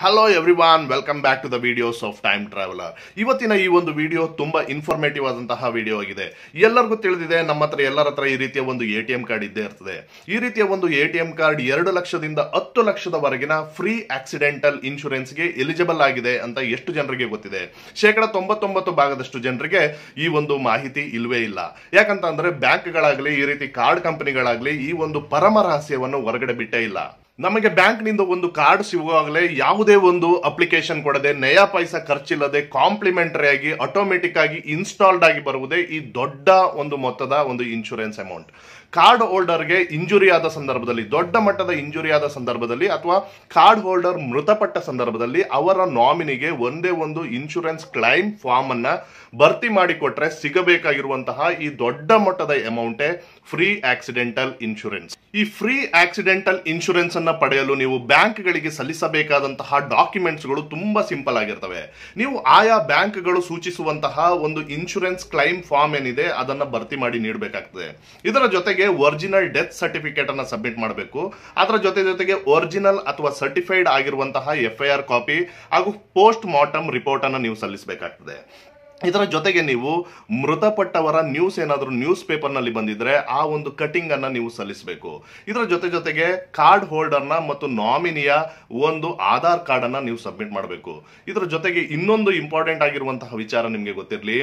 hello everyone welcome back to the videos of time traveller ಇವತ್ತಿನ ಈ ಒಂದು video ತುಂಬಾ ಇನ್ಫಾರ್ಮೇಟಿವ್ ಆದಂತಹ ವಿಡಿಯೋ ಆಗಿದೆ ಎಲ್ಲರಿಗೂ ತಿಳಿದಿದೆ ನಮ್ಮ ಹತ್ರ ಎಲ್ಲರ ಹತ್ರ ಈ ರೀತಿಯ ಒಂದು ಎ ಟಿ ಎಂ ಕಾರ್ಡ್ ಇದ್ದೇ ಇರ್ತದೆ ಈ ರೀತಿಯ ಒಂದು ಎ ಟಿ ಎಂ ಕಾರ್ಡ್ ಎರಡು ಲಕ್ಷದಿಂದ ಹತ್ತು ಲಕ್ಷದವರೆಗಿನ ಫ್ರೀ ಆಕ್ಸಿಡೆಂಟಲ್ ಇನ್ಶೂರೆನ್ಸ್ಗೆ ಎಲಿಜಿಬಲ್ ಆಗಿದೆ ಅಂತ ಎಷ್ಟು ಜನರಿಗೆ ಗೊತ್ತಿದೆ ಶೇಕಡ ತೊಂಬತ್ತೊಂಬತ್ತು ಭಾಗದಷ್ಟು ಜನರಿಗೆ ಈ ಒಂದು ಮಾಹಿತಿ ಇಲ್ವೇ ಇಲ್ಲ ಯಾಕಂತ ಅಂದ್ರೆ ಬ್ಯಾಂಕ್ಗಳಾಗ್ಲಿ ಈ ರೀತಿ ಕಾರ್ಡ್ ಕಂಪನಿಗಳಾಗ್ಲಿ ಈ ಒಂದು ಪರಮ ರಹಸ್ಯವನ್ನು ಹೊರಗಡೆ ಬಿಟ್ಟೇ ಇಲ್ಲ ನಮಗೆ ಬ್ಯಾಂಕ್ನಿಂದ ಒಂದು ಕಾರ್ಡ್ ಸಿಗುವಾಗಲೇ ಯಾವುದೇ ಒಂದು ಅಪ್ಲಿಕೇಶನ್ ಕೊಡದೆ ನಯಾ ಪೈಸಾ ಖರ್ಚಿಲ್ಲದೆ ಕಾಂಪ್ಲಿಮೆಂಟರಿ ಆಗಿ ಆಟೋಮೆಟಿಕ್ ಆಗಿ ಇನ್ಸ್ಟಾಲ್ಡ್ ಆಗಿ ಬರುವುದೇ ಈ ದೊಡ್ಡ ಒಂದು ಮೊತ್ತದ ಒಂದು ಇನ್ಶೂರೆನ್ಸ್ ಅಮೌಂಟ್ ಕಾರ್ಡ್ ಹೋಲ್ಡರ್ಗೆ ಇಂಜುರಿ ಆದ ಸಂದರ್ಭದಲ್ಲಿ ದೊಡ್ಡ ಮಟ್ಟದ ಇಂಜುರಿ ಆದ ಸಂದರ್ಭದಲ್ಲಿ ಅಥವಾ ಕಾರ್ಡ್ ಹೋಲ್ಡರ್ ಮೃತಪಟ್ಟ ಸಂದರ್ಭದಲ್ಲಿ ಅವರ ನಾಮಿನಿಗೆ ಒಂದೇ ಒಂದು ಇನ್ಶೂರೆನ್ಸ್ ಕ್ಲೈಮ್ ಫಾರ್ಮ್ ಅನ್ನ ಭರ್ತಿ ಮಾಡಿ ಕೊಟ್ರೆ ಸಿಗಬೇಕಾಗಿರುವಂತಹ ಈ ದೊಡ್ಡ ಮಟ್ಟದ ಅಮೌಂಟೇ ಫ್ರೀ ಆಕ್ಸಿಡೆಂಟಲ್ ಇನ್ಶೂರೆನ್ಸ್ ಈ ಫ್ರೀ ಆಕ್ಸಿಡೆಂಟಲ್ ಇನ್ಶೂರೆನ್ಸ್ ಅನ್ನ ಪಡೆಯಲು ನೀವು ಬ್ಯಾಂಕ್ಗಳಿಗೆ ಸಲ್ಲಿಸಬೇಕಾದಂತಹ ಡಾಕ್ಯುಮೆಂಟ್ಸ್ಗಳು ತುಂಬಾ ಸಿಂಪಲ್ ಆಗಿರ್ತವೆ ನೀವು ಆಯಾ ಬ್ಯಾಂಕ್ಗಳು ಸೂಚಿಸುವಂತಹ ಒಂದು ಇನ್ಶೂರೆನ್ಸ್ ಕ್ಲೈಮ್ ಫಾರ್ಮ್ ಏನಿದೆ ಅದನ್ನ ಭರ್ತಿ ಮಾಡಿ ನೀಡಬೇಕಾಗ್ತದೆ ಇದರ ಜೊತೆಗೆ ಒರಿಜಿನಲ್ ಡೆತ್ ಸರ್ಟಿಫಿಕೇಟ್ ಅನ್ನ ಸಬ್ಮಿಟ್ ಮಾಡಬೇಕು ಅದರ ಜೊತೆ ಜೊತೆಗೆ ಒರಿಜಿನಲ್ ಅಥವಾ ಸರ್ಟಿಫೈಡ್ ಆಗಿರುವಂತಹ ಎಫ್ ಐ ಆರ್ ಕಾಪಿ ಹಾಗೂ ಪೋಸ್ಟ್ ಮಾರ್ಟಮ್ ರಿಪೋರ್ಟ್ ಅನ್ನ ನೀವು ಸಲ್ಲಿಸಬೇಕಾಗ್ತದೆ ಇದರ ಜೊತೆಗೆ ನೀವು ಮೃತಪಟ್ಟವರ ನ್ಯೂಸ್ ಏನಾದರೂ ನ್ಯೂಸ್ ಪೇಪರ್ನಲ್ಲಿ ಬಂದಿದ್ರೆ ಆ ಒಂದು ಕಟಿಂಗ್ ಅನ್ನ ನೀವು ಸಲ್ಲಿಸಬೇಕು ಇದರ ಜೊತೆ ಜೊತೆಗೆ ಕಾರ್ಡ್ ಹೋಲ್ಡರ್ನ ಮತ್ತು ನಾಮಿನಿಯ ಒಂದು ಆಧಾರ್ ಕಾರ್ಡ್ ಅನ್ನ ನೀವು ಸಬ್ಮಿಟ್ ಮಾಡಬೇಕು ಇದರ ಜೊತೆಗೆ ಇನ್ನೊಂದು ಇಂಪಾರ್ಟೆಂಟ್ ಆಗಿರುವಂತಹ ವಿಚಾರ ನಿಮಗೆ ಗೊತ್ತಿರಲಿ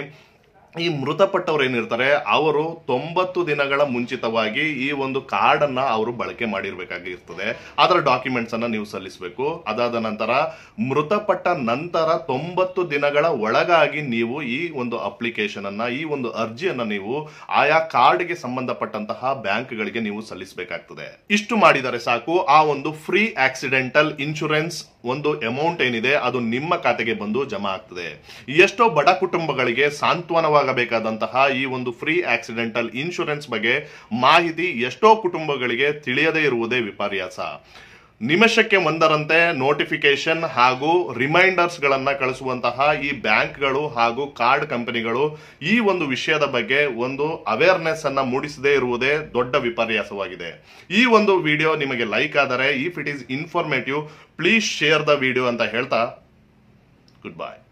ಈ ಮೃತಪಟ್ಟವ್ರು ಏನಿರ್ತಾರೆ ಅವರು ತೊಂಬತ್ತು ದಿನಗಳ ಮುಂಚಿತವಾಗಿ ಈ ಒಂದು ಕಾರ್ಡ್ ಅನ್ನ ಅವರು ಬಳಕೆ ಮಾಡಿರ್ಬೇಕಾಗಿರ್ತದೆ ಅದರ ಡಾಕ್ಯುಮೆಂಟ್ಸ್ ಅನ್ನ ನೀವು ಸಲ್ಲಿಸಬೇಕು ಅದಾದ ನಂತರ ಮೃತಪಟ್ಟ ನಂತರ ತೊಂಬತ್ತು ದಿನಗಳ ಒಳಗಾಗಿ ನೀವು ಈ ಒಂದು ಅಪ್ಲಿಕೇಶನ್ ಅನ್ನ ಈ ಒಂದು ಅರ್ಜಿಯನ್ನ ನೀವು ಆಯಾ ಕಾರ್ಡ್ಗೆ ಸಂಬಂಧಪಟ್ಟಂತಹ ಬ್ಯಾಂಕ್ಗಳಿಗೆ ನೀವು ಸಲ್ಲಿಸಬೇಕಾಗ್ತದೆ ಇಷ್ಟು ಮಾಡಿದರೆ ಸಾಕು ಆ ಒಂದು ಫ್ರೀ ಆಕ್ಸಿಡೆಂಟಲ್ ಇನ್ಶೂರೆನ್ಸ್ ಒಂದು ಅಮೌಂಟ್ ಏನಿದೆ ಅದು ನಿಮ್ಮ ಖಾತೆಗೆ ಬಂದು ಜಮಾ ಆಗ್ತದೆ ಎಷ್ಟೋ ಬಡ ಕುಟುಂಬಗಳಿಗೆ ಸಾಂತ್ವನವಾಗಬೇಕಾದಂತಹ ಈ ಒಂದು ಫ್ರೀ ಆಕ್ಸಿಡೆಂಟಲ್ ಇನ್ಶೂರೆನ್ಸ್ ಬಗ್ಗೆ ಮಾಹಿತಿ ಎಷ್ಟೋ ಕುಟುಂಬಗಳಿಗೆ ತಿಳಿಯದೇ ಇರುವುದೇ ವಿಪರ್ಯಾಸ ನಿಮಿಷಕ್ಕೆ ಒಂದರಂತೆ ನೋಟಿಫಿಕೇಶನ್ ಹಾಗೂ ರಿಮೈಂಡರ್ಸ್ ಗಳನ್ನ ಕಳಿಸುವಂತಹ ಈ ಬ್ಯಾಂಕ್ಗಳು ಹಾಗೂ ಕಾರ್ಡ್ ಕಂಪನಿಗಳು ಈ ಒಂದು ವಿಷಯದ ಬಗ್ಗೆ ಒಂದು ಅವೇರ್ನೆಸ್ ಅನ್ನ ಮೂಡಿಸದೇ ಇರುವುದೇ ದೊಡ್ಡ ವಿಪರ್ಯಾಸವಾಗಿದೆ ಈ ಒಂದು ವಿಡಿಯೋ ನಿಮಗೆ ಲೈಕ್ ಆದರೆ if it is informative please share the video ಅಂತ ಹೇಳ್ತಾ ಗುಡ್ ಬೈ